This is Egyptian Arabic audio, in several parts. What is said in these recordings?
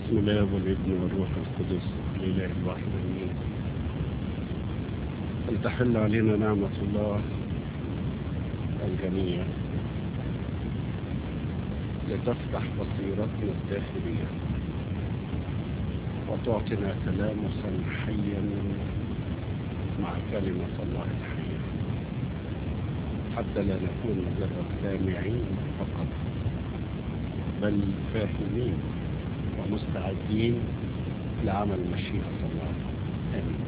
بسم الله والابن والروح القدس الإله الواحد آمين لتحل علينا نعمة الله الجميع لتفتح بصيرتنا الداخلية وتعطينا تلامسا حيا مع كلمة الله الحية حتى لا نكون مجرد سامعين فقط بل فاهمين ومستعدين لعمل مشيئة الله آمين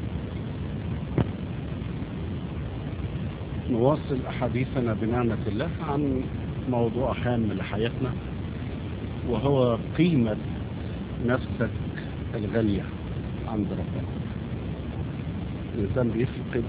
نواصل أحاديثنا بنعمة الله عن موضوع هام لحياتنا وهو قيمة نفسك الغالية عند ربنا الإنسان بيفقد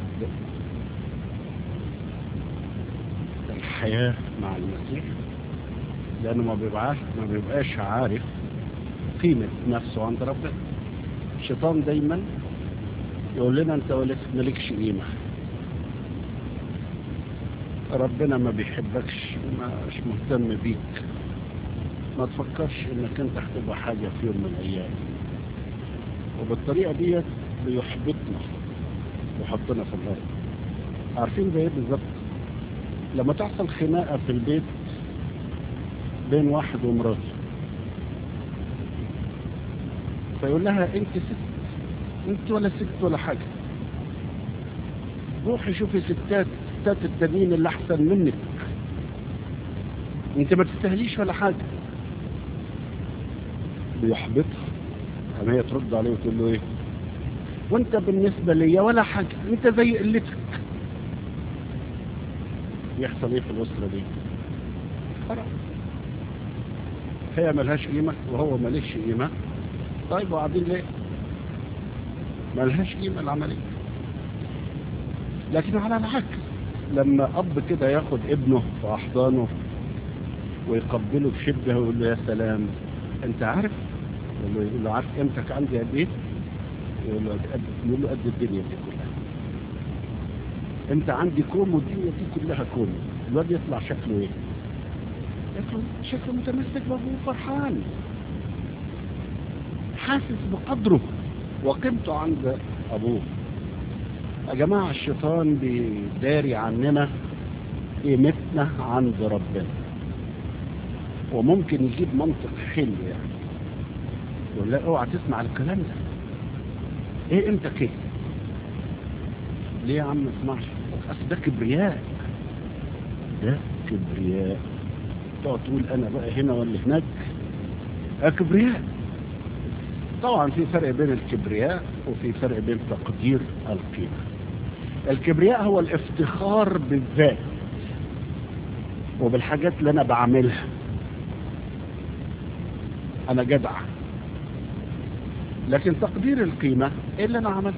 الحياة مع المسيح لأنه ما بيبقاش ما بيبقاش عارف قيمة نفسه عند ربنا الشيطان دايما يقول لنا انت مالكش قيمة ربنا ما بيحبكش مش مهتم بيك ما تفكرش انك انت هتبقى حاجة في يوم من الايام وبالطريقة ديت بيحبطنا ويحطنا في الارض عارفين ده ايه بالظبط لما تحصل خناقة في البيت بين واحد ومراته فيقول لها انت ست انت ولا ست ولا حاجة روحي شوفي ستات ستات التانيين اللي احسن منك انت ما تستاهليش ولا حاجة بيحبطها اما هي ترد عليه وتقول له ايه وانت بالنسبة ليا ولا حاجة انت زي قلتك يحصل ايه في الاسرة دي خلاص هي ملهاش قيمة وهو مليش قيمة طيب وقاعدين ليه ملهاش قيمة العملية لكن على العكس لما اب كده ياخد ابنه في احضانه ويقبله بشده ويقول له يا سلام انت عارف يقول له, يقول له عارف قيمتك عندي قد ايه يقول له قد يقول له قد الدنيا دي كلها انت عندي كوم والدنيا دي كلها كوم الواد يطلع شكله ايه يطلع شكله متمسك بابوه فرحان حاسس بقدره وقيمته عند ابوه يا جماعة الشيطان بيداري عننا قيمتنا عند ربنا وممكن يجيب منطق حلو يعني يقول لا اوعى تسمع الكلام ده ايه انت كده ليه يا عم ما اسمعش اصل ده كبرياء ده كبرياء تقعد تقول انا بقى هنا ولا هناك ده كبرياء طبعا في فرق بين الكبرياء وفي فرق بين تقدير القيمة الكبرياء هو الافتخار بالذات وبالحاجات اللي انا بعملها انا جدع لكن تقدير القيمة ايه اللي انا عملته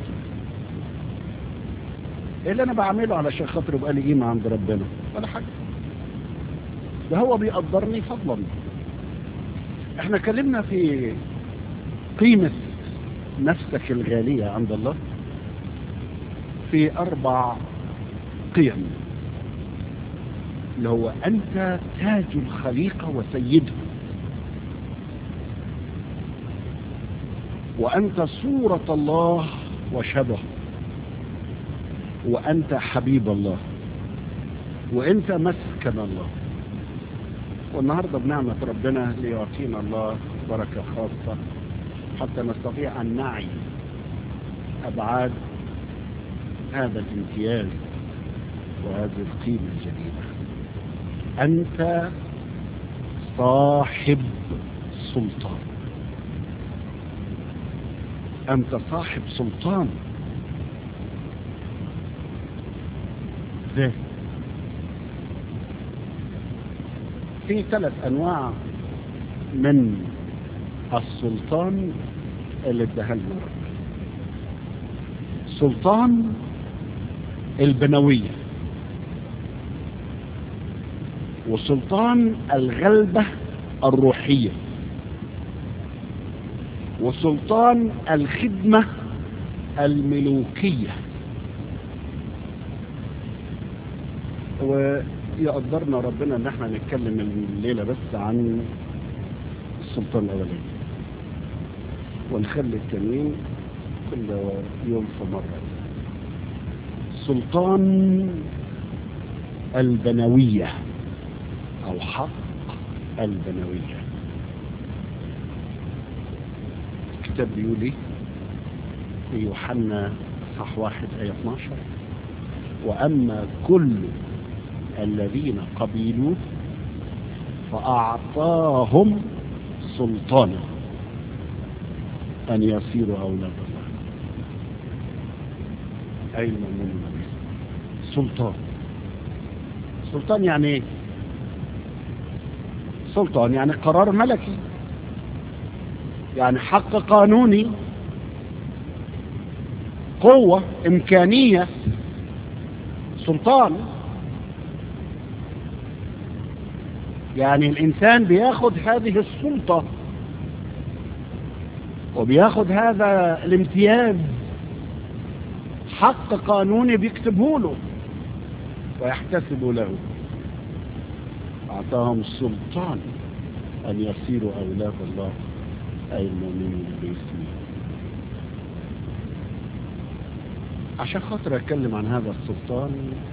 ايه اللي انا بعمله علشان خاطر يبقى لي قيمة عند ربنا ولا حاجة ده هو بيقدرني فضلا احنا اتكلمنا في قيمة نفسك الغالية عند الله في أربع قيم اللي هو أنت تاج الخليقة وسيدها وأنت صورة الله وشبه وأنت حبيب الله وأنت مسكن الله والنهاردة بنعمة ربنا ليعطينا الله بركة خاصة حتى نستطيع أن نعي أبعاد هذا الامتياز وهذه القيمة الجديدة أنت صاحب سلطان أنت صاحب سلطان ذات في ثلاث أنواع من السلطان اللي اداها لنا سلطان البنوية وسلطان الغلبة الروحية وسلطان الخدمة الملوكية ويقدرنا ربنا ان احنا نتكلم الليلة بس عن السلطان الاولاني ونخلي التانيين كل يوم في مرة سلطان البنوية أو حق البنوية الكتاب بيقول ايه في يوحنا صح واحد آية 12 وأما كل الذين قبلوه فأعطاهم سلطانا أن يصيروا أولاد الله أي المؤمنون سلطان سلطان يعني ايه سلطان يعني قرار ملكي يعني حق قانوني قوة إمكانية سلطان يعني الإنسان بياخد هذه السلطة وبياخد هذا الامتياز حق قانوني بيكتبه له ويحتسب له أعطاهم السلطان أن يصيروا أولاد الله أي المؤمنين باسمه عشان خاطر أتكلم عن هذا السلطان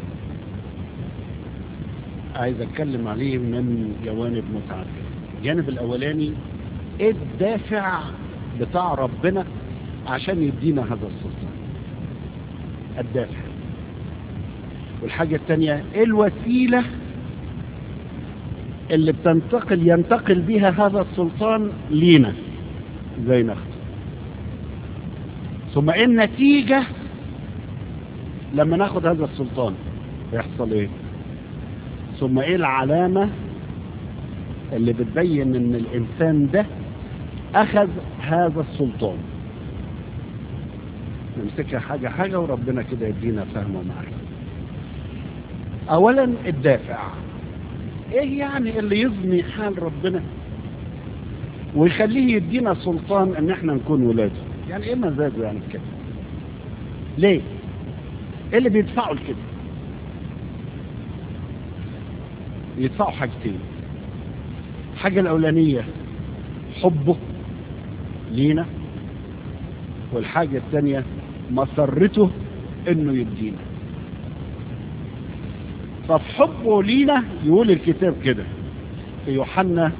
عايز أتكلم عليه من جوانب متعددة الجانب الأولاني إيه الدافع بتاع ربنا عشان يدينا هذا السلطان الدافع والحاجة الثانية ايه الوسيلة اللي بتنتقل ينتقل بها هذا السلطان لينا زي ناخده ثم ايه النتيجة لما ناخد هذا السلطان يحصل ايه ثم ايه العلامة اللي بتبين ان الانسان ده اخذ هذا السلطان نمسكها حاجة حاجة وربنا كده يدينا فهمه معاك اولا الدافع ايه يعني اللي يضمي حال ربنا ويخليه يدينا سلطان ان احنا نكون ولاده يعني ايه مزاجه يعني كده ليه ايه اللي بيدفعوا لكده يدفعوا حاجتين الحاجة الاولانية حبه لينا والحاجة الثانية مسرته انه يدينا ففي حبه لينا يقول الكتاب كده في يوحنا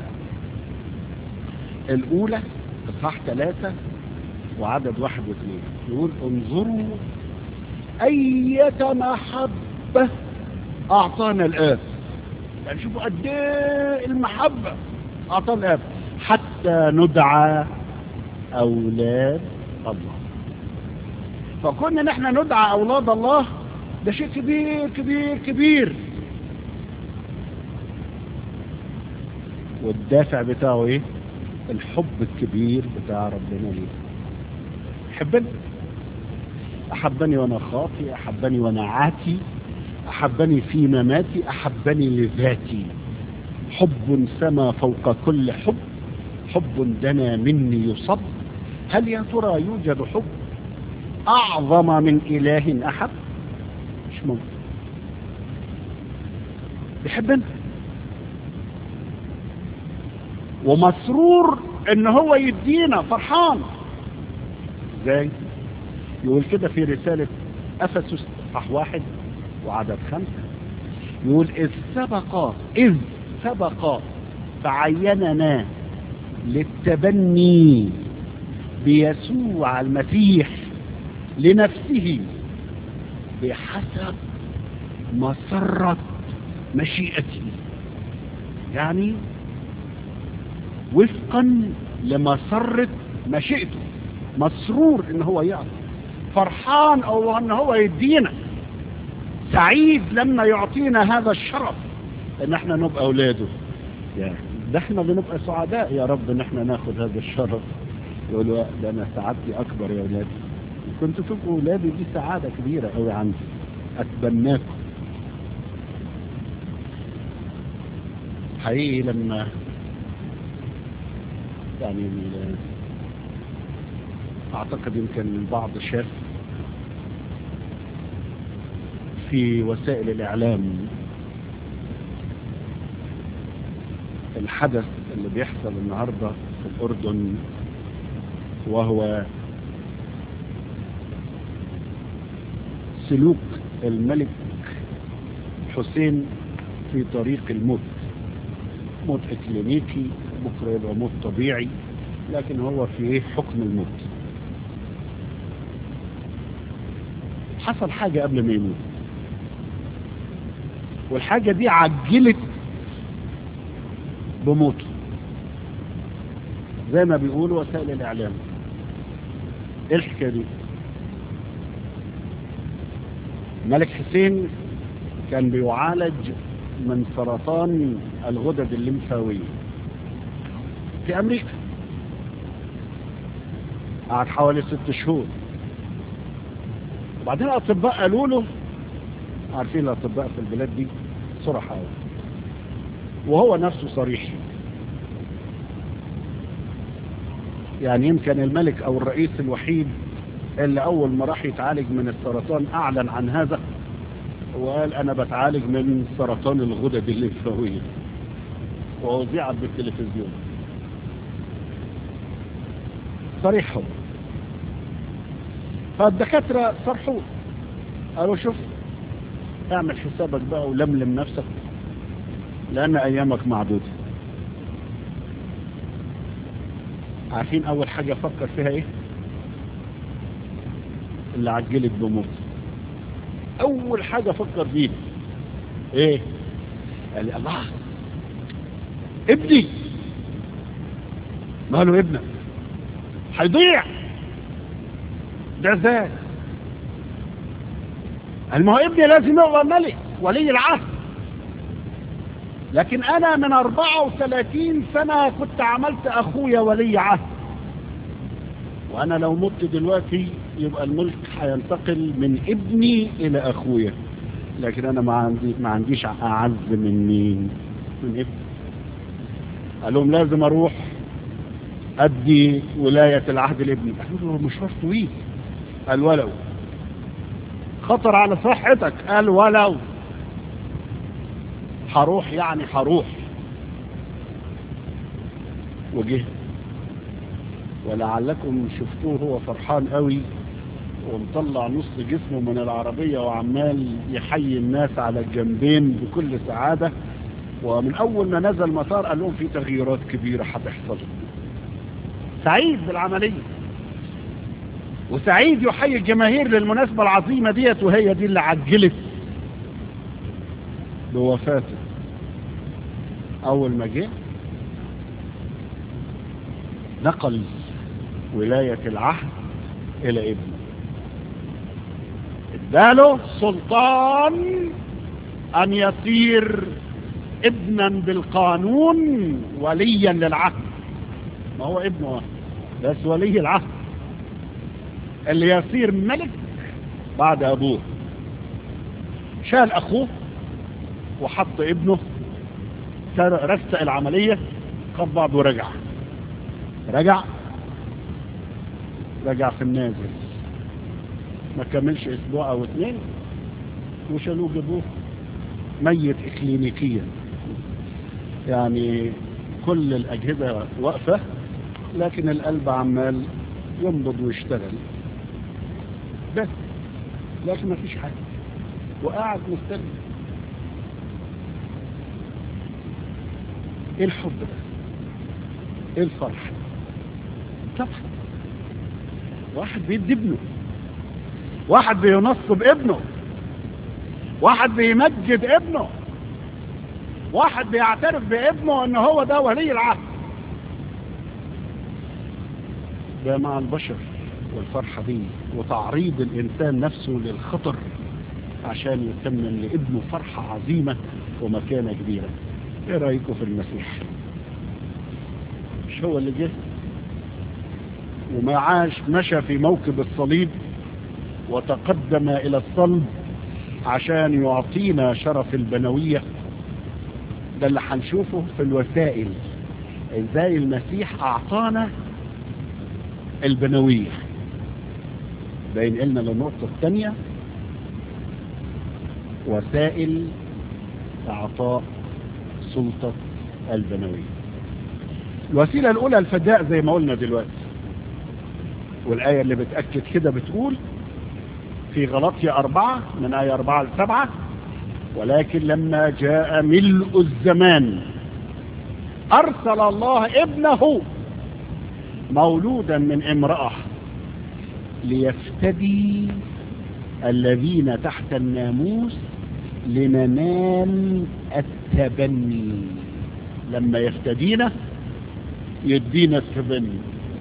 الأولى إصحاح ثلاثة وعدد واحد واثنين يقول انظروا أية محبة أعطانا الآب يعني شوفوا قد إيه المحبة أعطانا الآب حتى ندعى أولاد الله فكنا نحن ندعى أولاد الله ده شيء كبير كبير كبير والدافع بتاعه ايه الحب الكبير بتاع ربنا ليه حبني احبني وانا خاطي احبني وانا عاتي احبني في مماتي احبني لذاتي حب سما فوق كل حب حب دنا مني يصب هل يا ترى يوجد حب اعظم من اله احب مش ممكن بيحبنا ومسرور ان هو يدينا فرحان ازاي يقول كده في رسالة افسس صح واحد وعدد خمسة يقول اذ سبق اذ سبق فعيننا للتبني بيسوع المسيح لنفسه بحسب مسرة مشيئته يعني وفقا لمسرة مشيئته مسرور ان هو يعطي فرحان او ان هو يدينا سعيد لما يعطينا هذا الشرف ان احنا نبقى اولاده يعني ده احنا بنبقى سعداء يا رب ان احنا ناخد هذا الشرف يقولوا ده انا سعادتي اكبر يا اولادي كنت تبقوا اولادي دي سعادة كبيرة قوي عندي اتبناكم حقيقي لما يعني اعتقد يمكن البعض شاف في وسائل الاعلام الحدث اللي بيحصل النهاردة في الاردن وهو سلوك الملك حسين في طريق الموت موت اكلينيكي بكرة يبقى موت طبيعي لكن هو في ايه حكم الموت حصل حاجة قبل ما يموت والحاجة دي عجلت بموته زي ما بيقولوا وسائل الإعلام ايه الحكاية دي الملك حسين كان بيعالج من سرطان الغدد الليمفاوية في أمريكا قعد حوالي ست شهور وبعدين الأطباء قالوا له عارفين الأطباء في البلاد دي صرحة وهو نفسه صريح يعني يمكن الملك أو الرئيس الوحيد اللي أول ما راح يتعالج من السرطان أعلن عن هذا وقال أنا بتعالج من سرطان الغدد الليمفاوية ووزيعت بالتلفزيون صريح هو فالدكاترة صرحوه قالوا شوف اعمل حسابك بقى ولملم نفسك لأن أيامك معدودة عارفين أول حاجة فكر فيها إيه اللي عجلت بموت أول حاجة فكر فيها إيه قال لي الله ابني ماله ابنك هيضيع ده ازاي قال ما هو ابني لازم يبقى ملك ولي العهد لكن انا من 34 سنة كنت عملت اخويا ولي عهد وانا لو مت دلوقتي يبقى الملك هينتقل من ابني الى اخويا لكن انا ما عندي ما عنديش اعز من مين من ابني قال لهم لازم اروح ادي ولاية العهد لابني قالوا له مشوار طويل قال ولو خطر على صحتك قال ولو هروح يعني هروح وجه ولعلكم شفتوه هو فرحان قوي ومطلع نص جسمه من العربية وعمال يحيي الناس على الجنبين بكل سعادة ومن أول ما نزل المطار قال لهم في تغييرات كبيرة هتحصل سعيد بالعملية وسعيد يحيي الجماهير للمناسبة العظيمة ديت وهي دي اللي عجلت بوفاته أول ما جه نقل ولاية العهد إلى ابنه اداله سلطان أن يصير ابنا بالقانون وليا للعهد ما هو ابنه بس ولي العهد اللي يصير ملك بعد أبوه شال أخوه وحط ابنه رستق العملية خد بعض ورجع رجع رجع في النازل ما كملش اسبوع او اتنين وشالوه جابوه ميت اكلينيكيا يعني كل الاجهزة واقفة لكن القلب عمال ينبض ويشتغل بس لكن ما فيش حاجة وقاعد مستني ايه الحب ده ايه الفرح طبعا واحد بيدي ابنه واحد بينصب ابنه واحد بيمجد ابنه واحد بيعترف بابنه ان هو ده ولي العهد ده مع البشر والفرحة دي وتعريض الإنسان نفسه للخطر عشان يتمم لابنه فرحة عظيمة ومكانة كبيرة ايه رأيكم في المسيح مش هو اللي جه وما عاش مشى في موكب الصليب وتقدم إلى الصلب عشان يعطينا شرف البنوية ده اللي هنشوفه في الوسائل ازاي المسيح اعطانا البنوية ده ينقلنا للنقطة الثانية وسائل اعطاء سلطة البنوية الوسيلة الاولى الفداء زي ما قلنا دلوقتي والآية اللي بتأكد كده بتقول في غلطية أربعة من آية أربعة لسبعة ولكن لما جاء ملء الزمان أرسل الله ابنه مولودا من امرأة ليفتدي الذين تحت الناموس لننال التبني لما يفتدينا يدينا التبني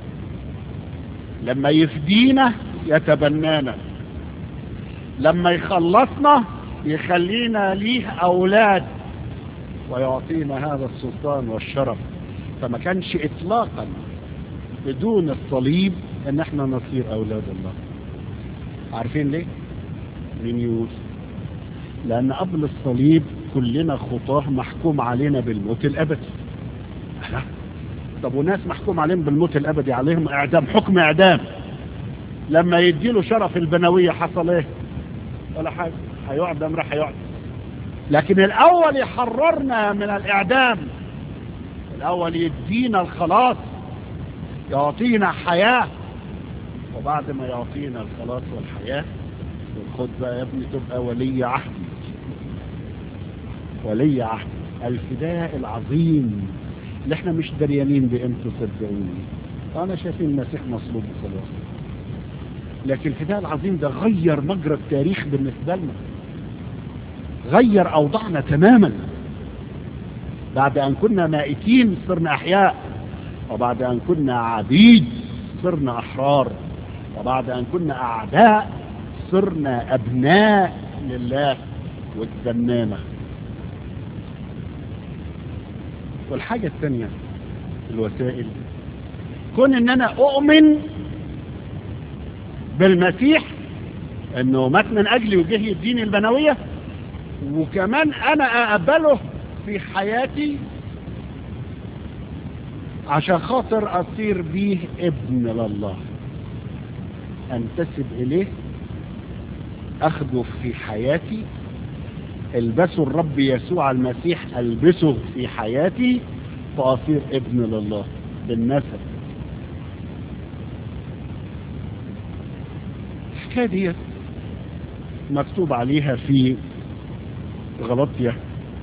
لما يفدينا يتبنانا لما يخلصنا يخلينا ليه أولاد ويعطينا هذا السلطان والشرف فما كانش إطلاقا بدون الصليب ان احنا نصير اولاد الله عارفين ليه من يوسف لان قبل الصليب كلنا خطاه محكوم علينا بالموت الابدي لا طب وناس محكوم عليهم بالموت الابدي عليهم اعدام حكم اعدام لما يديله شرف البنوية حصل ايه ولا حاجة هيعدم راح يعدم لكن الاول يحررنا من الاعدام الاول يدينا الخلاص يعطينا حياة وبعد ما يعطينا الخلاص والحياة خد بقى يا ابني تبقى ولي عهد ولي عهد الفداء العظيم اللي احنا مش دريانين بقيمته صدقوني انا شايفين المسيح مصلوب وخلاص لكن الفداء العظيم ده غير مجرى التاريخ بالنسبة لنا غير اوضاعنا تماما بعد ان كنا مائتين صرنا احياء وبعد أن كنا عبيد صرنا أحرار وبعد أن كنا أعداء صرنا أبناء لله واتبنانا والحاجة الثانية الوسائل كون ان انا اؤمن بالمسيح انه مات من اجلي وجه يديني البنوية وكمان انا اقبله في حياتي عشان خاطر أصير به ابن لله أنتسب إليه أخده في حياتي البسوا الرب يسوع المسيح ألبسه في حياتي فأصير ابن لله بالنسب الحكاية دي مكتوب عليها في غلطية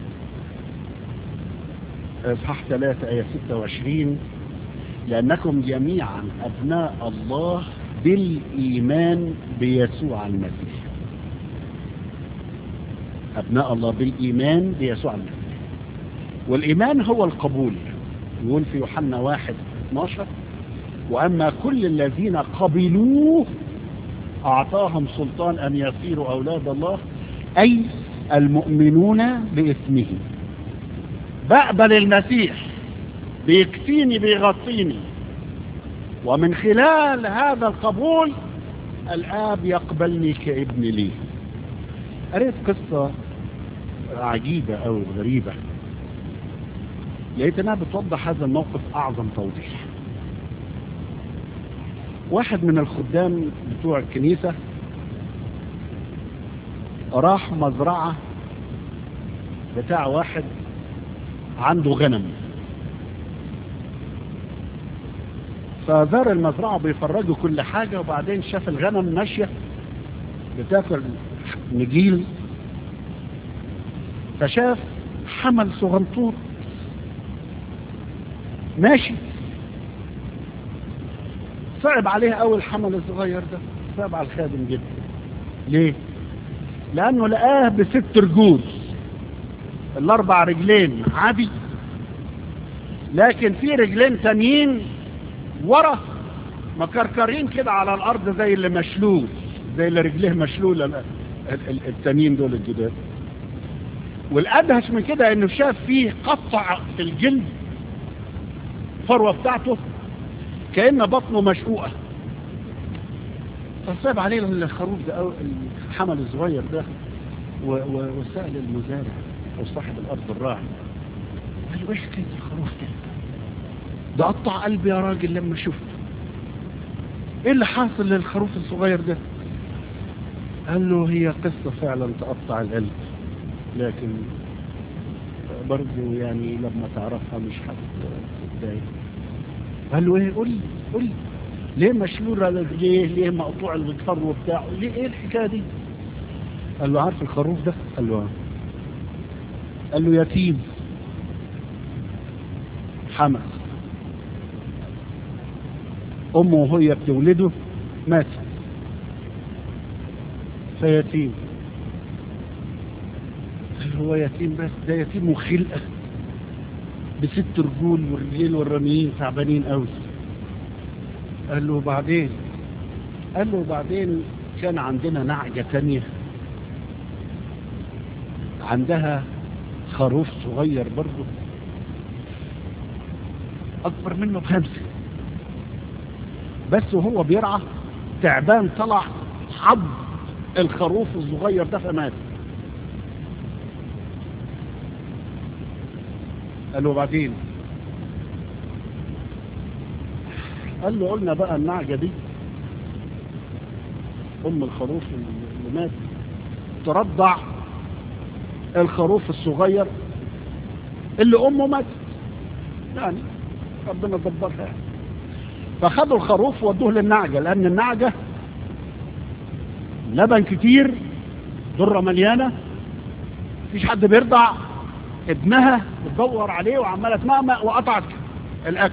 اصحاح 3 آية 26 لأنكم جميعا أبناء الله بالإيمان بيسوع المسيح أبناء الله بالإيمان بيسوع المسيح والإيمان هو القبول يقول في يوحنا 1 12 وأما كل الذين قبلوه أعطاهم سلطان أن يصيروا أولاد الله أي المؤمنون باسمه بقبل المسيح بيكفيني بيغطيني ومن خلال هذا القبول الآب يقبلني كابن لي قريت قصة عجيبة أو غريبة لقيت انها بتوضح هذا الموقف أعظم توضيح واحد من الخدام بتوع الكنيسة راح مزرعة بتاع واحد عنده غنم فزار المزرعة بيفرجوا كل حاجة وبعدين شاف الغنم ماشية بتاكل نجيل فشاف حمل صغنطوط ماشي صعب عليه أول الحمل الصغير ده صعب على الخادم جدا ليه لأنه لقاه بست رجول الأربع رجلين عادي لكن في رجلين تانيين ورا مكركرين كده على الأرض زي اللي مشلول زي اللي رجليه مشلولة التانيين دول الجداد والأدهش من كده انه شاف فيه قطع في الجلد الفروة بتاعته كأن بطنه مشقوقة فصعب عليه الخروف ده أو الحمل الصغير ده وسأل المزارع أو صاحب الأرض الراعي قال له إيش حكاية الخروف ده ده قطع قلبي يا راجل لما شفته إيه اللي حاصل للخروف الصغير ده قال له هي قصة فعلا تقطع القلب لكن برضه يعني لما تعرفها مش هتتضايق قال له ايه قول لي قول لي ليه مشلول رجليه ليه مقطوع الفرو بتاعه ليه ايه الحكايه دي قال له عارف الخروف ده قال له آه. قال له يتيم حمل امه وهي بتولده ماتت فيتيم قال هو يتيم بس ده يتيم وخلقه بست رجول والرجلين والرميين تعبانين قوي قال له بعدين قال له بعدين كان عندنا نعجة تانية عندها خروف صغير برضه أكبر منه بخمسة بس وهو بيرعى تعبان طلع حض الخروف الصغير ده فمات قال له بعدين قال له قلنا بقى النعجة دي أم الخروف اللي مات ترضع الخروف الصغير اللي أمه ماتت يعني ربنا دبرها يعني. فخدوا الخروف ودوه للنعجة لأن النعجة لبن كتير ذرة مليانة مفيش حد بيرضع ابنها بتدور عليه وعمالة تمأمأ وقطعت الأكل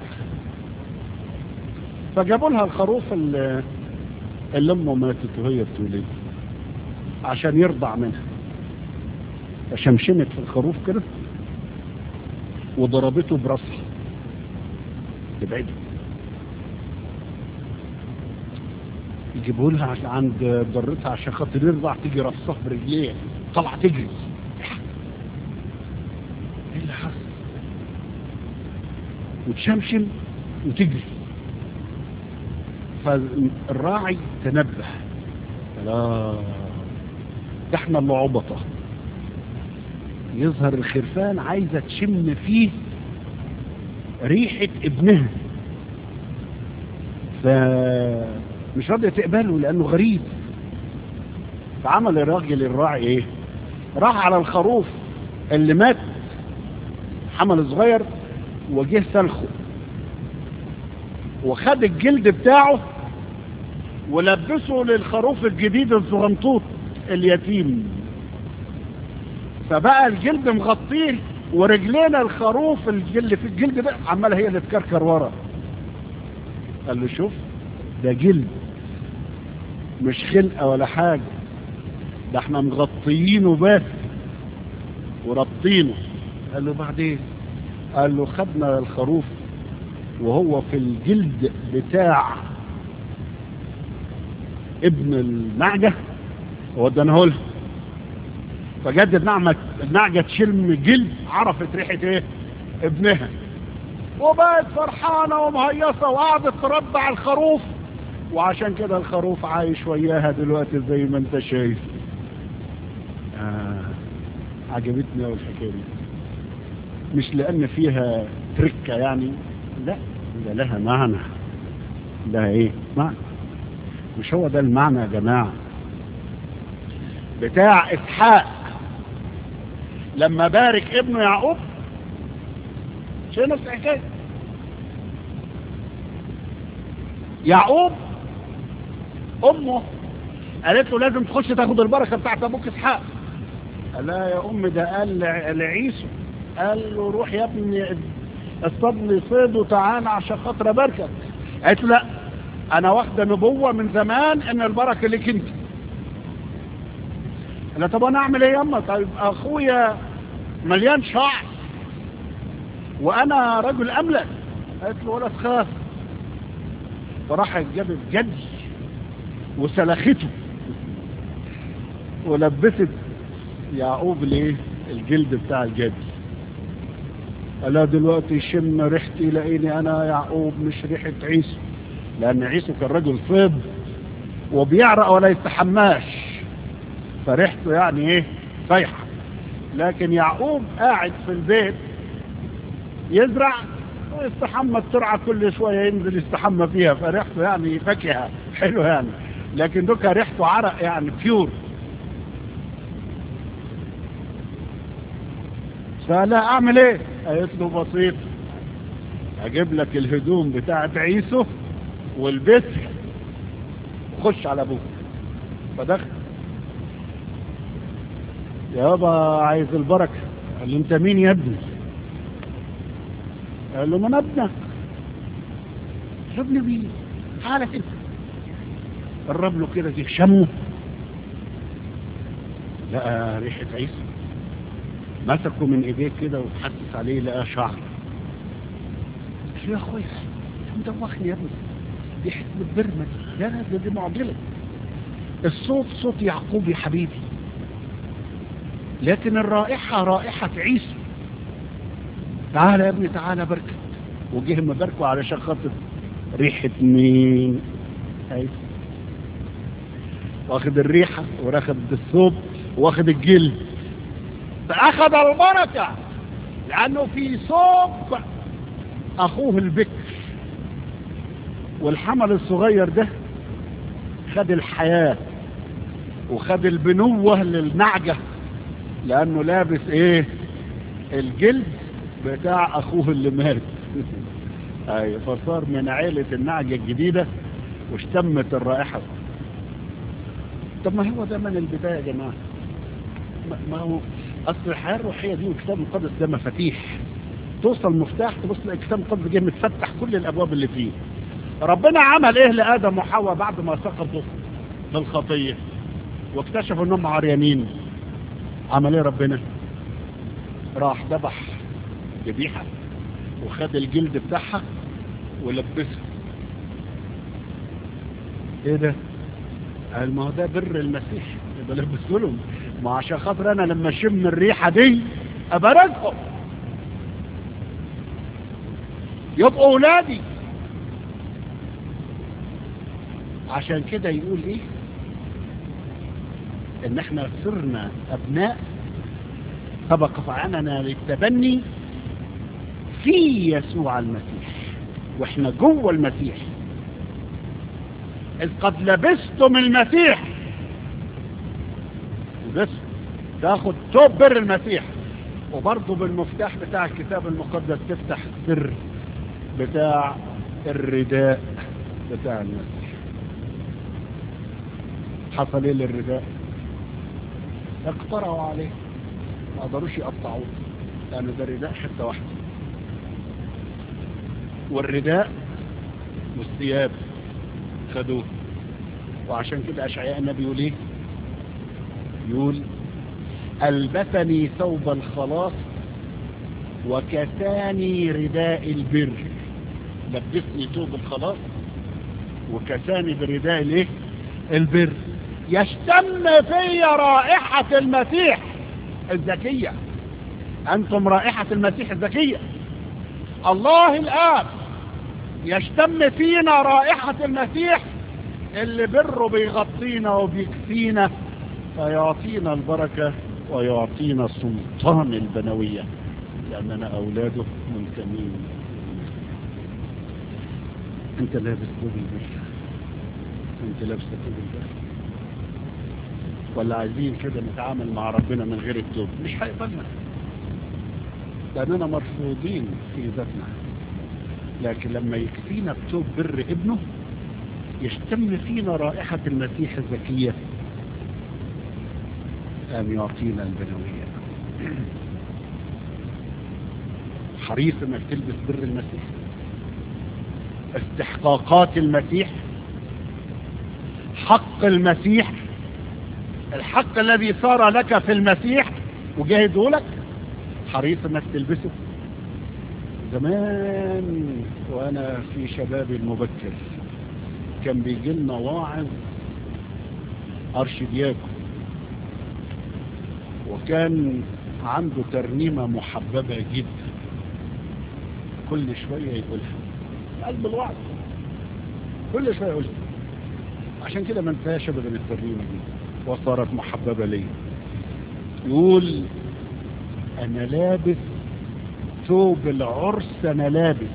فجابوا لها الخروف اللي اللي امه ماتت وهي بتولد عشان يرضع منها فشمشمت في الخروف كده وضربته براسها تبعده يجيبوا لها عشان عند ضرتها عشان خاطر يرضع تيجي رصها برجليه طلع تجري ايه اللي حصل وتشمشم وتجري فالراعي تنبه لا ده احنا اللي عبطة يظهر الخرفان عايزة تشم فيه ريحة ابنها فمش راضية تقبله لأنه غريب فعمل الراجل الراعي ايه راح على الخروف اللي مات حمل صغير وجه سلخه وخد الجلد بتاعه ولبسه للخروف الجديد الزغنطوط اليتيم فبقى الجلد مغطيه ورجلينا الخروف اللي في الجلد ده عماله هي اللي تكركر ورا قال له شوف ده جلد مش خلقه ولا حاجه ده احنا مغطيينه بس وربطينه قال له بعدين قال له خدنا الخروف وهو في الجلد بتاع ابن النعجة ودناه لها فجدد نعمة النعجة تشم جلد عرفت ريحة ايه ابنها وبقت فرحانة ومهيصة وقعدت ترضع الخروف وعشان كده الخروف عايش وياها دلوقتي زي ما انت شايف آه عجبتني اول الحكايه دي مش لان فيها تركه يعني لا ده لها معنى لها ايه معنى مش هو ده المعنى يا جماعه بتاع اسحاق لما بارك ابنه يعقوب شيء نفس الحكايه يعقوب امه قالت له لازم تخش تاخد البركه بتاعت ابوك اسحاق قال لا يا ام ده قال لعيسو قال له روح يا ابني اصطاد لي صيد وتعالى عشان خاطر اباركك قالت له لا انا واخده نبوه من زمان ان البركه ليك انت قال طب انا اعمل ايه ياما طيب اخويا مليان شعر وانا رجل املك قالت له ولا تخاف فراح جابت جدي وسلخته ولبست يعقوب ليه الجلد بتاع الجدي قال دلوقتي شم ريحتي لقيني انا يعقوب مش ريحة عيسو لان عيسو كان رجل صيد وبيعرق ولا يستحماش فريحته يعني ايه فايحة لكن يعقوب قاعد في البيت يزرع ويستحمى الترعة كل شوية ينزل يستحمى فيها فريحته يعني فاكهة حلوة يعني لكن دوكا ريحته عرق يعني بيور فلا اعمل ايه قالت له بسيط اجيب لك الهدوم بتاعت عيسو والبسها وخش على ابوك فدخل يابا عايز البركة قال له انت مين يا ابني قال له من ابنك ابن مين حالك انت قرب له كده دي شمه لقى ريحة عيسى مسكه من ايديه كده وتحسس عليه لقى شعر قال له يا اخويا انت مدوخني يا ابني دي حكمة برمة لا لا ده دي معضلة الصوت صوت يعقوب يا حبيبي لكن الرائحة رائحة عيسى تعالى يا ابني تعالى بركة وجه مباركه علشان خاطر ريحة مين عيسى واخد الريحة واخد الثوب واخد الجلد فأخذ البركة لأنه في صوب أخوه البكر والحمل الصغير ده خد الحياة وخد البنوة للنعجة لأنه لابس إيه الجلد بتاع أخوه اللي مات أي فصار من عيلة النعجة الجديدة واشتمت الرائحة طب ما هو ده من البداية يا جماعة ما هو أصل الحياة الروحية دي والكتاب المقدس ده مفاتيح توصل مفتاح تبص تلاقي الكتاب المقدس جاي متفتح كل الأبواب اللي فيه ربنا عمل إيه لآدم وحواء بعد ما سقطوا بالخطية واكتشفوا إنهم عريانين عمل إيه ربنا راح ذبح ذبيحة وخد الجلد بتاعها ولبسها ايه ده قال ما هو ده بر المسيح يبقى لبسه لهم ما عشان خاطر انا لما اشم الريحه دي ابقى رزقه يبقوا اولادي عشان كده يقول ايه ان احنا صرنا ابناء سبق فعننا للتبني في يسوع المسيح واحنا جوه المسيح إذ قد لبستم المسيح بس تاخد توب بر المسيح وبرضه بالمفتاح بتاع الكتاب المقدس تفتح السر بتاع الرداء بتاع المسيح حصل ايه للرداء اقترعوا عليه ما قدروش يقطعوه لأن ده رداء حتة واحدة والرداء والثياب خدوه وعشان كده أشعياء النبي يقول ايه يقول ألبسني ثوب الخلاص وكساني رداء البر لبسني ثوب الخلاص وكساني برداء الايه البر يشتم في رائحة المسيح الزكية أنتم رائحة المسيح الزكية الله الآب يشتم فينا رائحة المسيح اللي بره بيغطينا وبيكفينا فيعطينا البركة ويعطينا سلطان البنوية لأننا أولاده منتمين أنت لابس ثوب البر أنت لابس ثوب البر ولا عايزين كده نتعامل مع ربنا من غير التوب مش هيقبلنا لأننا مرفوضين في ذاتنا لكن لما يكفينا بتوب بر ابنه يشتم فينا رائحة المسيح الزكية أن يعطينا البنوية حريص انك تلبس بر المسيح استحقاقات المسيح حق المسيح الحق الذي صار لك في المسيح وجاهده لك حريص انك تلبسه زمان وانا في شبابي المبكر كان بيجي لنا واعظ ارشدياكو وكان عنده ترنيمة محببة جدا كل شوية يقولها قلب الوعظ كل شوية يقولها عشان كده ما انتهاش ابدا الترنيمة دي وصارت محببة لي يقول انا لابس ثوب العرس انا لابس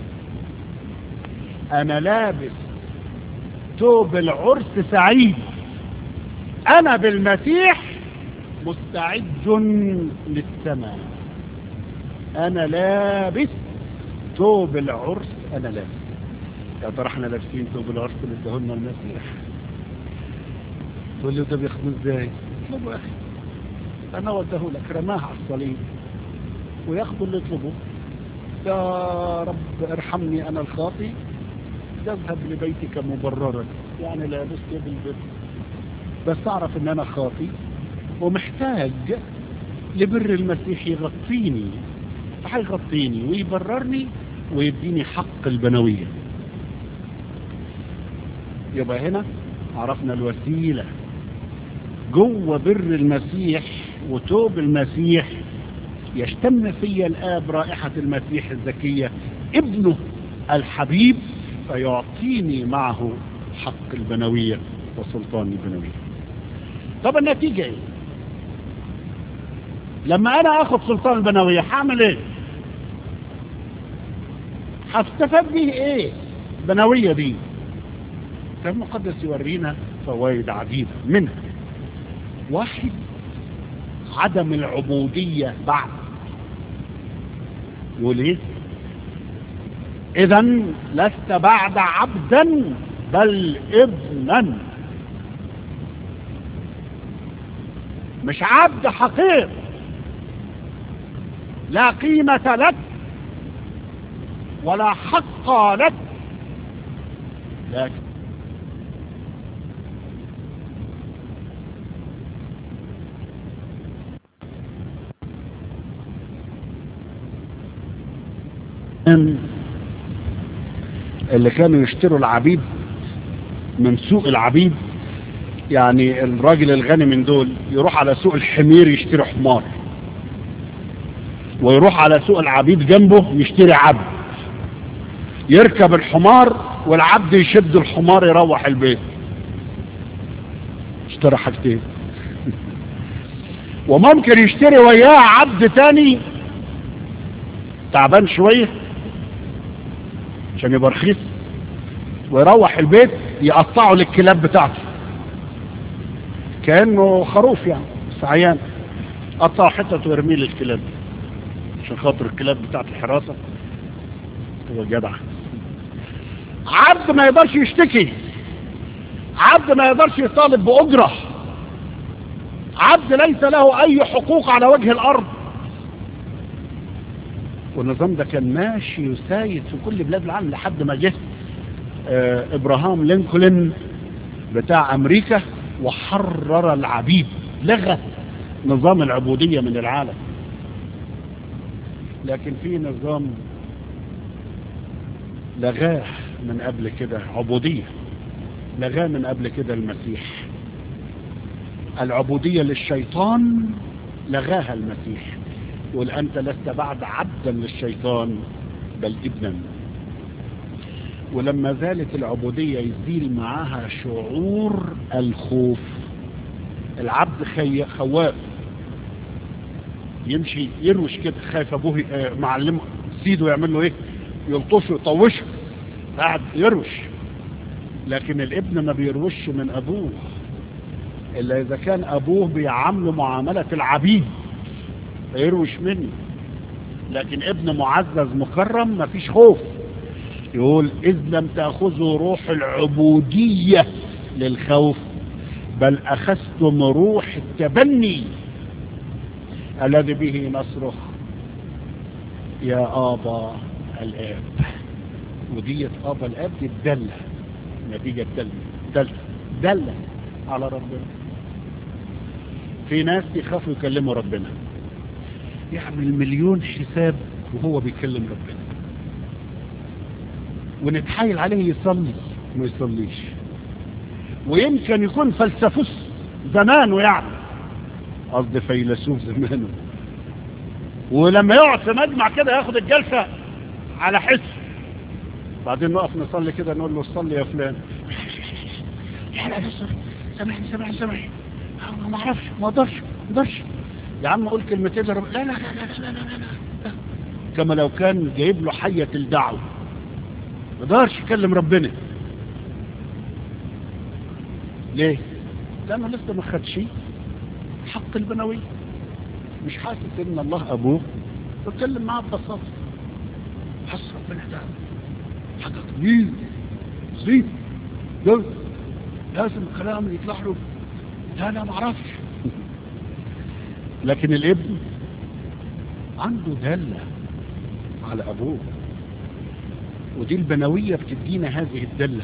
انا لابس ثوب العرس سعيد انا بالمسيح مستعد للسماء انا لابس ثوب العرس انا لابس يا ترى احنا لابسين ثوب العرس اللي اداهولنا المسيح تقول له ده بياخدوه ازاي؟ اطلبه يا اخي انا وداه لك رماه على الصليب وياخدوا اللي يطلبوه يا رب ارحمني انا الخاطي تذهب لبيتك مبررا يعني لا لست بالبر بس اعرف ان انا خاطي ومحتاج لبر المسيح يغطيني هيغطيني ويبررني ويديني حق البنوية يبقى هنا عرفنا الوسيلة جوه بر المسيح وتوب المسيح يشتم في الآب رائحة المسيح الزكية ابنه الحبيب فيعطيني معه حق البنوية وسلطان البنوية طب النتيجة ايه لما انا اخد سلطان البنوية هعمل ايه هستفاد به ايه البنوية دي الكتاب المقدس يورينا فوائد عديدة منها واحد عدم العبودية بعد يقول ايه اذا لست بعد عبدا بل ابنا مش عبد حقير لا قيمة لك ولا حق لك لكن اللي كانوا يشتروا العبيد من سوق العبيد يعني الراجل الغني من دول يروح على سوق الحمير يشتري حمار ويروح على سوق العبيد جنبه يشتري عبد يركب الحمار والعبد يشد الحمار يروح البيت اشترى حاجتين وممكن يشتري وياه عبد تاني تعبان شويه عشان يبقى رخيص ويروح البيت يقطعه للكلاب بتاعته كانه خروف يعني بس عيان قطع حتت ويرميه للكلاب عشان خاطر الكلاب بتاعت الحراسه هو جدع عبد ما يقدرش يشتكي عبد ما يقدرش يطالب بأجرة عبد ليس له أي حقوق على وجه الأرض والنظام ده كان ماشي وسايد في كل بلاد العالم لحد ما جه آه ابراهام لينكولن بتاع امريكا وحرر العبيد لغى نظام العبودية من العالم لكن في نظام لغاه من قبل كده عبودية لغاه من قبل كده المسيح العبودية للشيطان لغاها المسيح يقول أنت لست بعد عبدا للشيطان بل ابنا ولما زالت العبودية يزيل معاها شعور الخوف العبد خي... خواف يمشي يروش كده خايف ابوه آه، معلمه سيده يعمل له ايه يلطشه يطوشه قاعد يروش لكن الابن ما بيروش من ابوه الا اذا كان ابوه بيعامله معاملة العبيد يروش منه لكن ابن معزز مكرم ما فيش خوف يقول إذ لم تأخذوا روح العبودية للخوف بل أخذتم روح التبني الذي به نصرخ يا آبا الآب ودية آبا الآب دي الدلة نتيجة دلة دلة دلة على ربنا في ناس يخافوا يكلموا ربنا يعمل مليون حساب وهو بيكلم ربنا ونتحايل عليه يصلي ما يصليش ويمكن يكون فلسفوس زمانه يعني قصدي فيلسوف زمانه ولما يقعد في مجمع كده ياخد الجلسة على حس بعدين نقف نصلي كده نقول له صلي يا فلان لا لا لا سامحني سامحني سامحني أنا ما اعرفش ما اقدرش ما اقدرش يا عم قول كلمتين لرب لا لا لا لا لا لا لا لا كما لو كان جايب له حية الدعوة ما يقدرش يكلم ربنا ليه؟ لأنه لسه ما خدش حق البنوية مش حاسس ان الله ابوه بتكلم معاه ببساطة حس ربنا ده حاجة كبير سيب ده لازم الكلام يطلع له لا انا ما اعرفش لكن الابن عنده دلة على ابوه ودي البنوية بتدينا هذه الدلة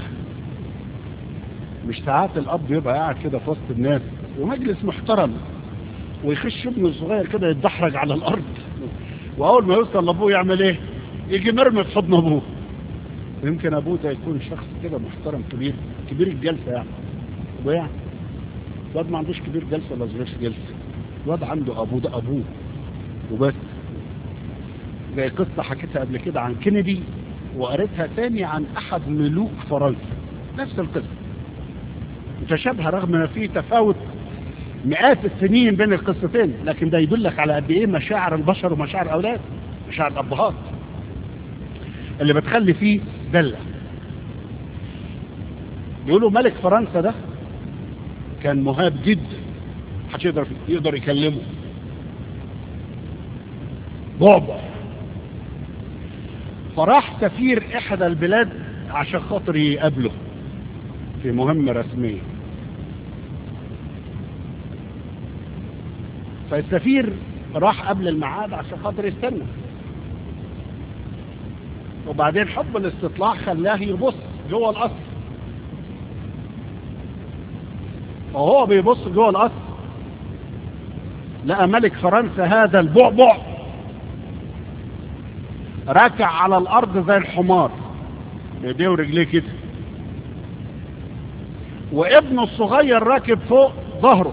مش ساعات الاب يبقى قاعد كده في وسط الناس ومجلس محترم ويخش ابنه الصغير كده يتدحرج على الارض واول ما يوصل لابوه يعمل ايه يجي مرمي في حضن ابوه يمكن ابوه ده يكون شخص كده محترم كبير كبير الجلسه يعني ابوه يعني الواد ما عندوش كبير جلسه ولا صغير جلسه الواد عنده ابوه ده ابوه وبس زي قصه حكيتها قبل كده عن كينيدي وقريتها تاني عن احد ملوك فرنسا نفس القصه متشابهه رغم ما فيه تفاوت مئات السنين بين القصتين لكن ده يدلك على قد ايه مشاعر البشر ومشاعر الاولاد مشاعر الابهات اللي بتخلي فيه دلة يقولوا ملك فرنسا ده كان مهاب جدا محدش يقدر يقدر يكلمه بعبع فراح سفير احدى البلاد عشان خاطر يقابله في مهمة رسمية فالسفير راح قبل الميعاد عشان خاطر يستنى وبعدين حب الاستطلاع خلاه يبص جوه القصر وهو بيبص جوه القصر لقى ملك فرنسا هذا البعبع راكع على الارض زي الحمار بايديه ورجليه كده وابنه الصغير راكب فوق ظهره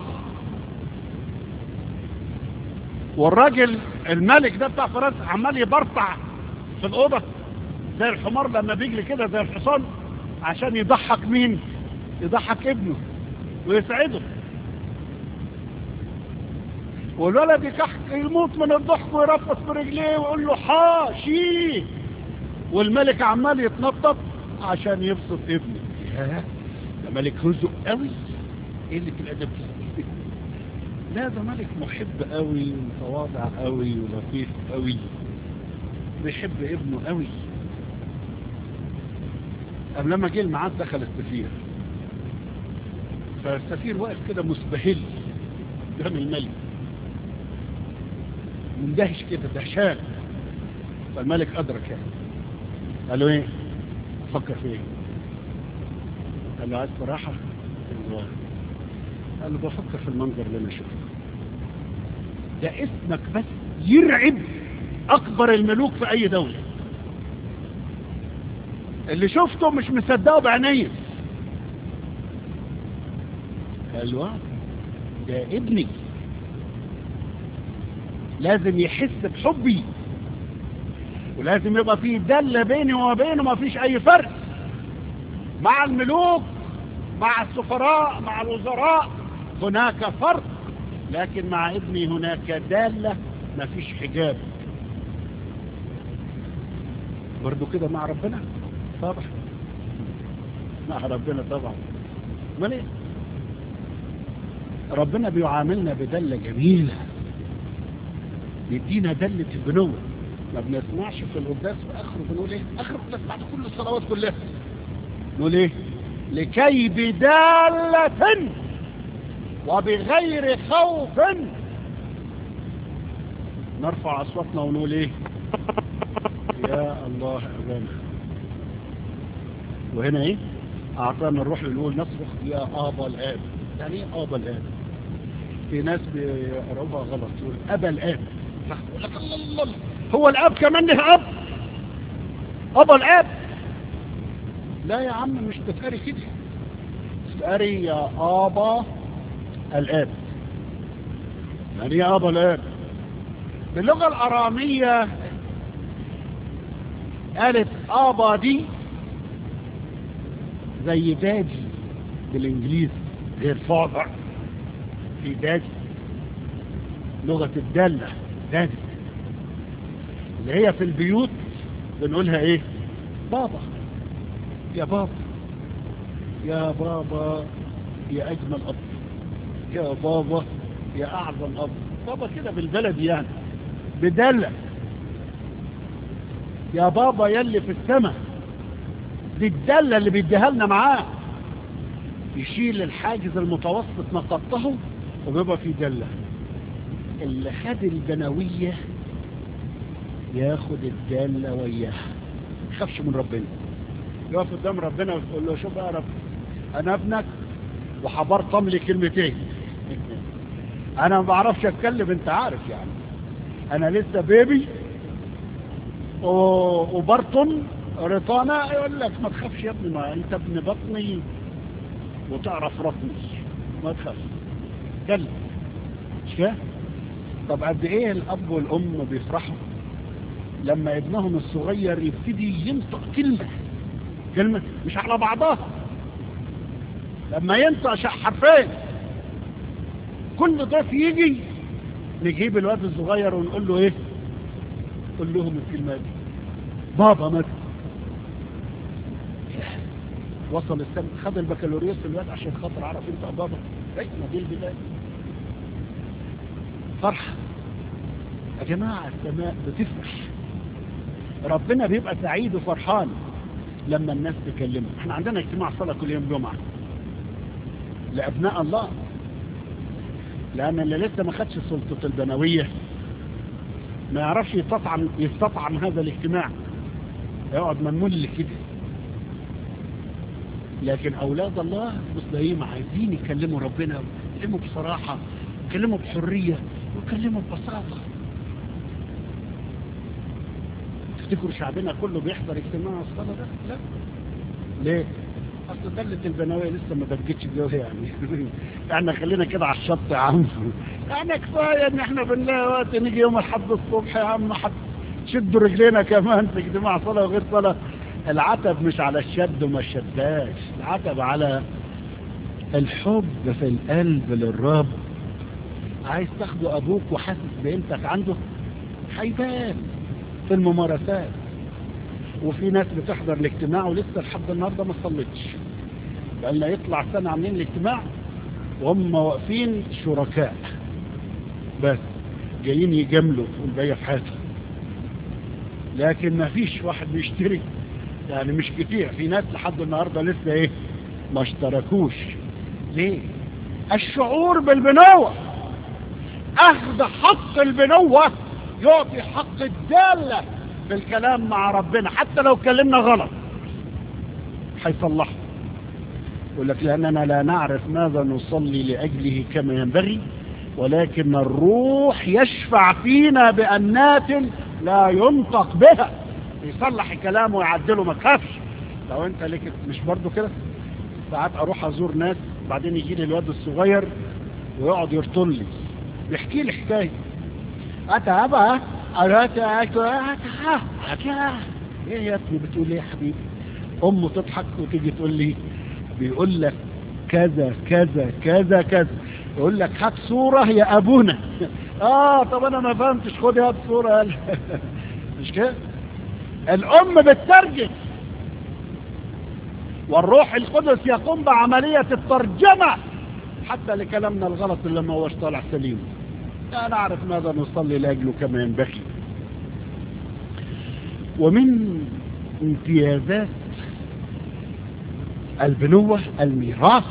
والراجل الملك ده بتاع فرنسا عمال يبرطع في الاوضه زي الحمار لما بيجري كده زي الحصان عشان يضحك مين يضحك ابنه ويسعده والولد يكحك يموت من الضحك ويرفس برجليه ويقول له حاشي والملك عمال يتنطط عشان يبسط ابنه ياه ده ملك رزق قوي ايه اللي في الادب دي لا ده ملك محب قوي ومتواضع قوي ولطيف قوي بيحب ابنه قوي قبل لما جه الميعاد دخل السفير فالسفير واقف كده مسبهل قدام الملك مندهش كده دهشان فالملك أدرك يعني قال له ايه فكر في ايه قال له عايز صراحة قال له بفكر في المنظر اللي انا شفته ده اسمك بس يرعب اكبر الملوك في اي دولة اللي شفته مش مصدقه بعينيه قال له ده ابني لازم يحس بحبي ولازم يبقى فيه دلة بيني وبينه ما فيش اي فرق مع الملوك مع السفراء مع الوزراء هناك فرق لكن مع ابني هناك دالة ما فيش حجاب برضو كده مع ربنا طبعا مع ربنا طبعا امال ايه ربنا بيعاملنا بدلة جميلة يدينا دلة البنوة ما بنسمعش في القداس في اخره بنقول ايه اخر القداس بعد كل الصلوات كلها نقول ايه لكي بدالة وبغير خوف نرفع اصواتنا ونقول ايه يا الله أبانا وهنا ايه اعطانا الروح نقول نصرخ يا ابا الاب يعني ايه ابا الاب في ناس بيقربها غلط يقول ابا الاب يقول لك الله الله الله هو الاب كمان له اب ابا الاب لا يا عم مش تتقري كده تتقري يا ابا الاب يعني يا ابا الاب باللغة الارامية قالت ابا دي زي دادي بالانجليزي غير فاضع في دادي لغة الدالة دادي اللي هي في البيوت بنقولها ايه بابا يا بابا يا بابا يا اجمل اب يا بابا يا اعظم اب بابا كده بالبلد يعني بدلة يا بابا يلي في السماء دي الدالة اللي بيديها لنا معاه يشيل الحاجز المتوسط نقطه وبيبقى في دالة اللي خد البنوية ياخد الدالة وياها يخافش من ربنا يقف قدام ربنا ويقول له شوف يا رب انا ابنك وحبرطم لي كلمتين انا ما بعرفش اتكلم انت عارف يعني انا لسه بيبي وبرطم رطانة يقول لك ما تخافش يا ابني ما انت ابن بطني وتعرف رطني ما تخافش كلم مش كده طب قد ايه الاب والام بيفرحوا لما ابنهم الصغير يبتدي ينطق كلمة كلمة مش على بعضها لما ينطق حرفين كل ضيف يجي نجيب الواد الصغير ونقول له ايه قول لهم الكلمة دي بابا مات وصل السنة خد البكالوريوس الواد عشان خاطر عرف انت بابا اي ما دي البداية فرحة يا جماعة السماء بتفرح ربنا بيبقى سعيد وفرحان لما الناس تكلمه احنا عندنا اجتماع صلاة كل يوم جمعة لأبناء الله لأن اللي لسه ما خدش سلطة البنوية ما يعرفش يستطعم, يستطعم هذا الاجتماع يقعد ممل كده لكن أولاد الله مسلمين عايزين يكلموا ربنا يكلموا بصراحة يكلموا بحرية ويكلموا ببساطة تفتكروا شعبنا كله بيحضر اجتماع الصلاة ده لا ليه اصل دلة البنوية لسه ما دبجتش جوه يعني احنا خلينا كده على الشط يا عم احنا كفاية ان احنا بنلاقي وقت نيجي يوم الحد الصبح يا عم حد شدوا رجلينا كمان في اجتماع صلاة وغير صلاة العتب مش على الشد وما الشداش العتب على الحب في القلب للرب عايز تاخده ابوك وحاسس بقيمتك عنده هيبان في الممارسات وفي ناس بتحضر الاجتماع ولسه لحد النهارده ما صلتش بقالنا يطلع سنة عاملين الاجتماع وهم واقفين شركاء بس جايين يجاملوا والباقي في حياتهم لكن ما فيش واحد بيشترك يعني مش كتير في ناس لحد النهارده لسه ايه ما اشتركوش ليه الشعور بالبنوة اخذ حق البنوة يعطي حق الدالة في الكلام مع ربنا حتى لو كلمنا غلط هيصلحه يقول لك لأننا لا نعرف ماذا نصلي لأجله كما ينبغي ولكن الروح يشفع فينا بأنات لا ينطق بها يصلح كلامه ويعدله ما تخافش لو انت ليك مش برضو كده ساعات اروح ازور ناس بعدين يجي لي الواد الصغير ويقعد يرطل لي بيحكي لي حكايه اتى ابا أردت ايه يا ابني بتقول ايه يا حبيبي امه تضحك وتيجي تقول لي بيقول لك كذا كذا كذا كذا يقول لك هات صورة يا ابونا اه طب انا ما فهمتش خد هات صورة مش كده الام بتترجم والروح القدس يقوم بعملية الترجمة حتى لكلامنا الغلط اللي ما هوش طالع سليم لا نعرف ماذا نصلي لأجله كما ينبغي ومن امتيازات البنوة الميراث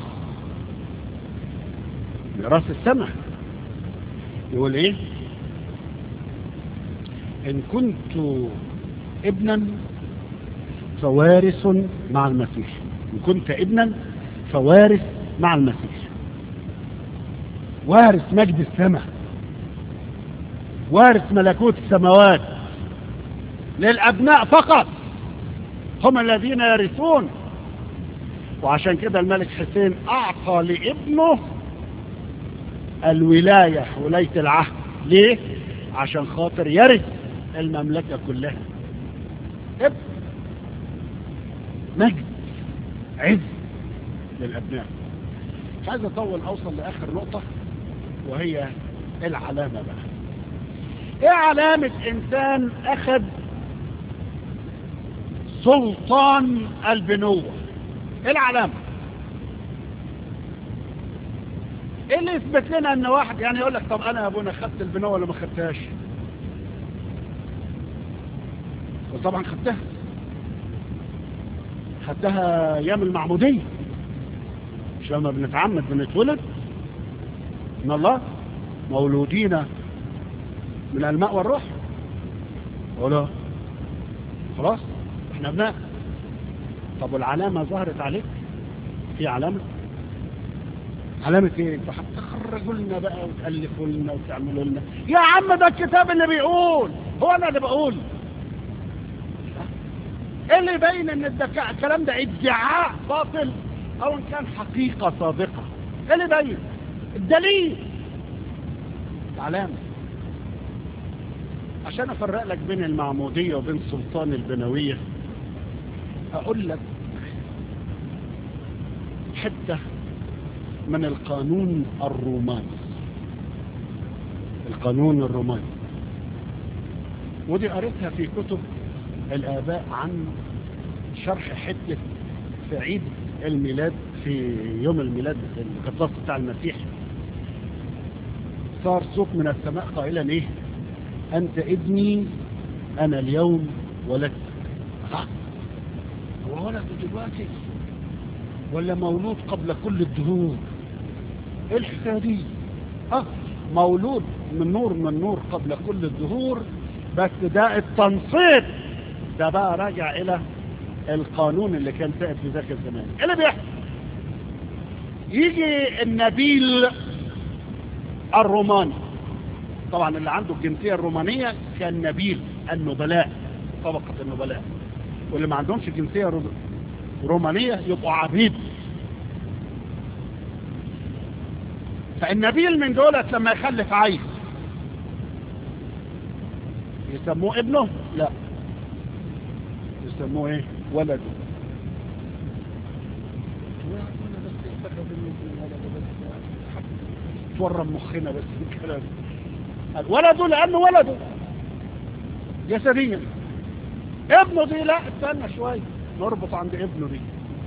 ميراث السماء يقول ايه ان كنت ابنا فوارث مع المسيح ان كنت ابنا فوارث مع المسيح وارث مجد السماء وارث ملكوت السماوات للأبناء فقط هم الذين يرثون وعشان كده الملك حسين أعطى لابنه الولاية ولاية العهد ليه؟ عشان خاطر يرث المملكة كلها ابن مجد عز للأبناء مش عايز أطول أوصل لآخر نقطة وهي العلامة بقى ايه علامة انسان اخذ سلطان البنوة ايه العلامة ايه اللي يثبت لنا ان واحد يعني يقول لك طب انا يا ابونا خدت البنوة ولا ما خدتهاش وطبعا خدتها خدتها ايام المعمودية مش لما بنتعمد بنتولد من الله مولودين من الماء والروح ولا خلاص احنا ابناء طب والعلامة ظهرت عليك في علامة علامة ايه انتوا هتخرجوا لنا بقى وتألفوا لنا وتعملوا لنا يا عم ده الكتاب اللي بيقول هو انا اللي بقول ايه اللي يبين ان الدكاء الكلام ده ادعاء باطل او ان كان حقيقة صادقة ايه اللي يبين الدليل العلامة عشان افرق لك بين المعمودية وبين سلطان البنوية اقول لك حتة من القانون الروماني القانون الروماني ودي قريتها في كتب الآباء عن شرح حتة في عيد الميلاد في يوم الميلاد القصاص بتاع المسيح صار صوت من السماء قائلا ايه انت ابني انا اليوم ولدت ها هو ولد دلوقتي ولا مولود قبل كل الدهور ايه الحكايه دي اه مولود من نور من نور قبل كل الدهور بس ده التنصيب ده بقى راجع الى القانون اللي كان سائد في ذاك الزمان ايه اللي بيحصل يجي النبيل الروماني طبعا اللي عنده الجنسية الرومانية كان نبيل النبلاء طبقة النبلاء واللي ما عندهمش جنسية رو- رومانية يبقوا عبيد فالنبيل من دولت لما يخلف عيل يسموه ابنه لا يسموه ايه ولده تورم مخنا بس الكلام ولده لانه ولده جسديا ابنه دي لا استنى شوية نربط عند ابنه دي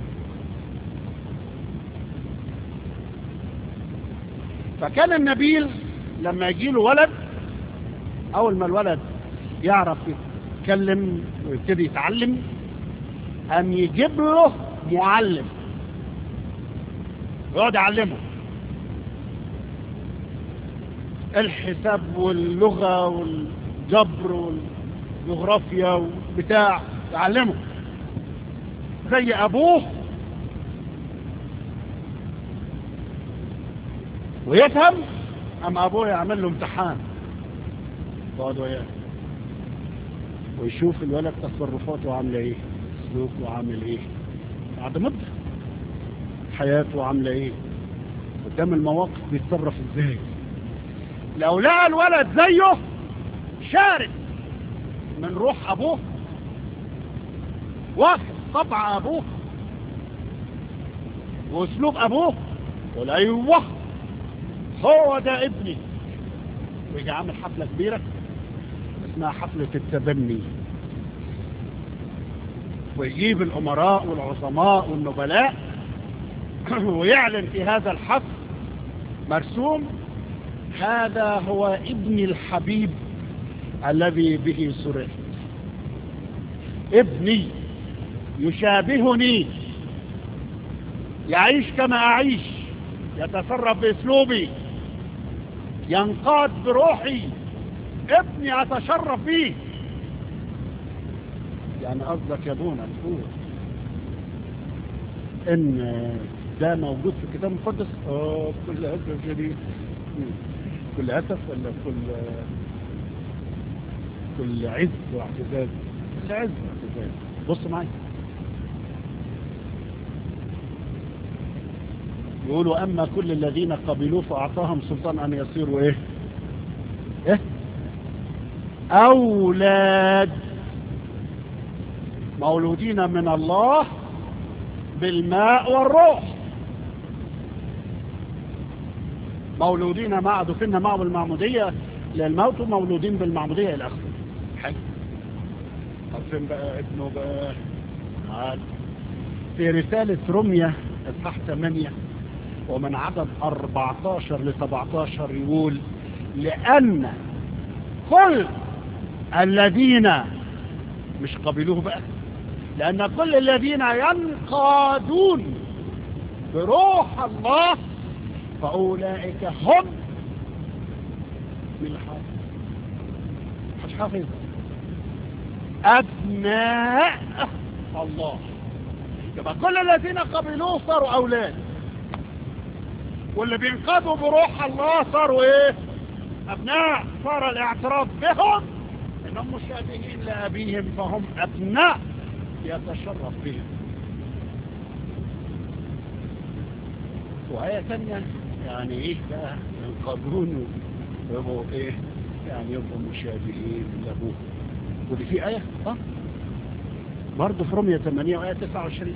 فكان النبيل لما يجي له ولد اول ما الولد يعرف يتكلم ويبتدي يتعلم ان يجيب له معلم يقعد يعلمه الحساب واللغة والجبر والجغرافيا وبتاع يعلمه زي ابوه ويفهم اما ابوه يعمل له امتحان يقعد وياه ويشوف الولد تصرفاته عامله ايه سلوكه عامل ايه بعد مده حياته عامله ايه قدام المواقف بيتصرف ازاي لو لقى الولد زيه شارد من روح ابوه واخد طبع ابوه واسلوب ابوه يقول ايوه هو ده ابني ويجي عامل حفلة كبيرة اسمها حفلة التبني ويجيب الأمراء والعظماء والنبلاء ويعلن في هذا الحفل مرسوم هذا هو ابني الحبيب الذي به سررت ابني يشابهني يعيش كما أعيش يتصرف بأسلوبي ينقاد بروحي ابني أتشرف به يعني قصدك يا ابونا تقول ان ده موجود في الكتاب المقدس اه بكل اسف شديد كل اسف ولا كل كل عز واعتزاز كل عز واعتزاز بص معي يقولوا اما كل الذين قبلوه فاعطاهم سلطان ان يصيروا ايه ايه اولاد مولودين من الله بالماء والروح مولودين مع دفنا معه بالمعمودية للموت ومولودين بالمعمودية إلى آخره حلو طب فين بقى ابنه بقى عاد في رسالة روميا اصحاح 8 ومن عدد 14 ل 17 يقول لأن كل الذين مش قبلوه بقى لأن كل الذين ينقادون بروح الله فأولئك هم من الحافظ مش حافظ أبناء الله يبقى كل الذين قبلوه صاروا أولاد واللي بينقذوا بروح الله صاروا ايه أبناء صار الاعتراف بهم انهم مشابهين لأبيهم فهم أبناء يتشرف بهم وآية ثانية يعني ايه بقى ينقذون ويبقوا ايه يعني يبقوا مشابهين لأبوه ودي في آية اه برضه في رمية 8 وآية 29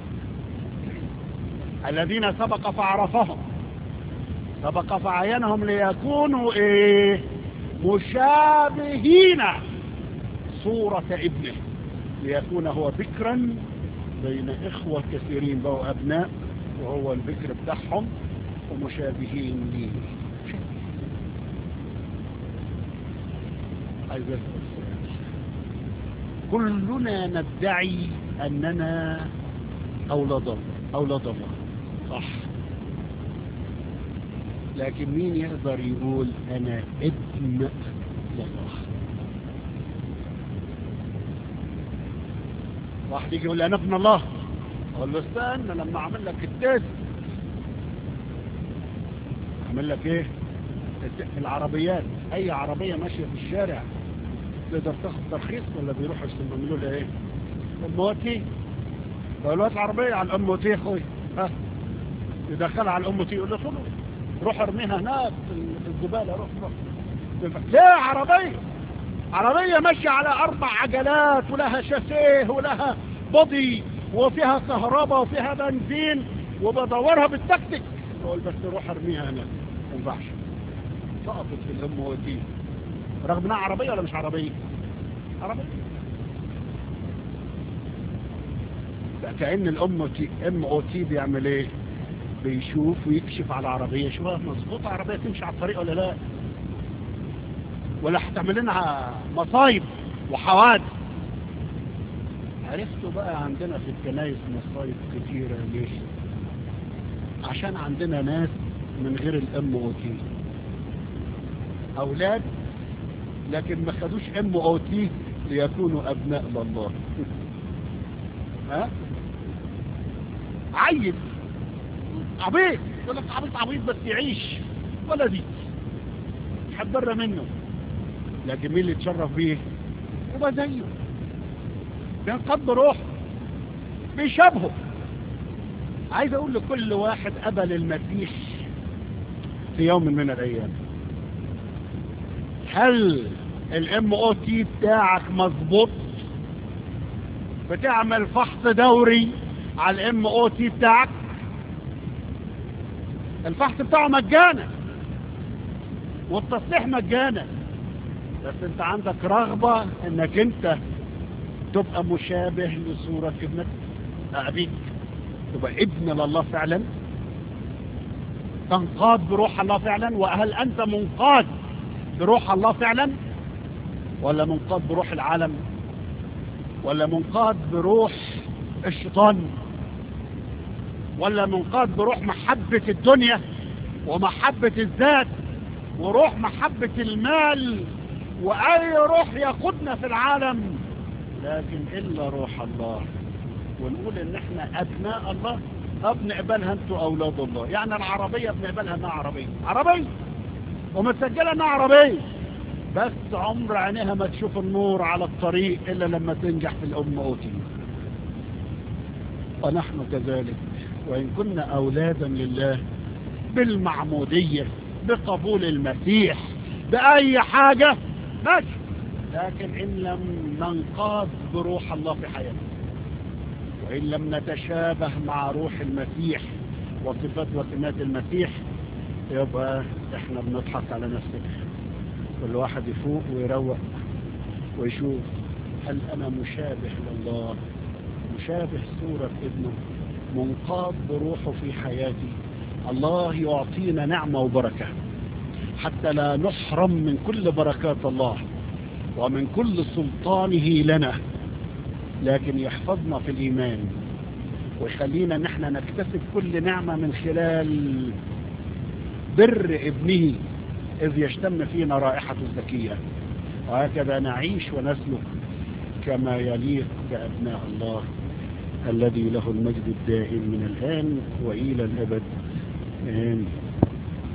الذين سبق فعرفهم سبق فعينهم ليكونوا ايه مشابهين صورة ابنه ليكون هو بكرا بين اخوة كثيرين بقوا ابناء وهو البكر بتاعهم ومشابهين ليه عايز اسال سؤال كلنا ندعي اننا اولاد الله اولاد الله صح لكن مين يقدر يقول انا ابن لله واحد يجي يقول انا ابن الله اقول له استنى لما اعمل لك التست اعمل لك ايه في العربيات اي عربية ماشية في الشارع تقدر تاخد ترخيص ولا بيروحوا يعملوا لها ايه اموتي فالوقت العربية على الاموتي يا اخوي ها يدخلها على الاموتي يقول له خذوا روح ارميها هناك في الزبالة روح روح ليه عربية عربية ماشية على اربع عجلات ولها شاسيه ولها بضي وفيها كهرباء وفيها بنزين وبدورها بالتكتيك يقول بس روح ارميها هناك ما ينفعش سقطت في الام ودي رغم انها عربية ولا مش عربية عربية كأن الام تي ام او تي بيعمل ايه بيشوف ويكشف على عربية شوفها مظبوطة عربية تمشي على الطريق ولا لا ولا هتعمل لنا مصايب وحوادث عرفتوا بقى عندنا في الكنايس مصايب كتيرة ليه عشان عندنا ناس من غير الام او تي اولاد لكن ما خدوش ام او تي ليكونوا ابناء لله ها عيل عبيط يقول لك عبيط عبيط بس يعيش ولا دي حبر منه لكن مين اللي يتشرف بيه يبقى زيه بينقض روحه بيشبهه عايز اقول لكل واحد قبل المسيح في يوم من الايام هل الام او تي بتاعك مظبوط بتعمل فحص دوري على الام او تي بتاعك الفحص بتاعه مجانا والتصليح مجانا بس انت عندك رغبة انك انت تبقى مشابه لصورة ابنك ابيك تبقى ابن لله فعلا تنقاد بروح الله فعلا وهل انت منقاد بروح الله فعلا ولا منقاد بروح العالم ولا منقاد بروح الشيطان ولا منقاد بروح محبة الدنيا ومحبة الذات وروح محبة المال وأي روح يقودنا في العالم لكن إلا روح الله ونقول إن إحنا أبناء الله طب نقبلها أنتوا أولاد الله يعني العربية بنقبلها إنها عربية عربية ومتسجلة إنها عربية بس عمر عينيها ما تشوف النور على الطريق إلا لما تنجح في الأم أوتي ونحن كذلك وإن كنا أولادا لله بالمعمودية بقبول المسيح بأي حاجة ماشي لكن إن لم ننقاد بروح الله في حياتنا وإن لم نتشابه مع روح المسيح وصفات وسمات المسيح يبقى احنا بنضحك على نفسنا كل واحد يفوق ويروق ويشوف هل أنا مشابه لله مشابه صورة ابنه منقاد بروحه في حياتي الله يعطينا نعمة وبركة حتى لا نحرم من كل بركات الله ومن كل سلطانه لنا لكن يحفظنا في الإيمان ويخلينا ان احنا نكتسب كل نعمة من خلال بر ابنه إذ يشتم فينا رائحة الزكية وهكذا نعيش ونسلك كما يليق بأبناء الله الذي له المجد الدائم من الآن وإلى الأبد آمين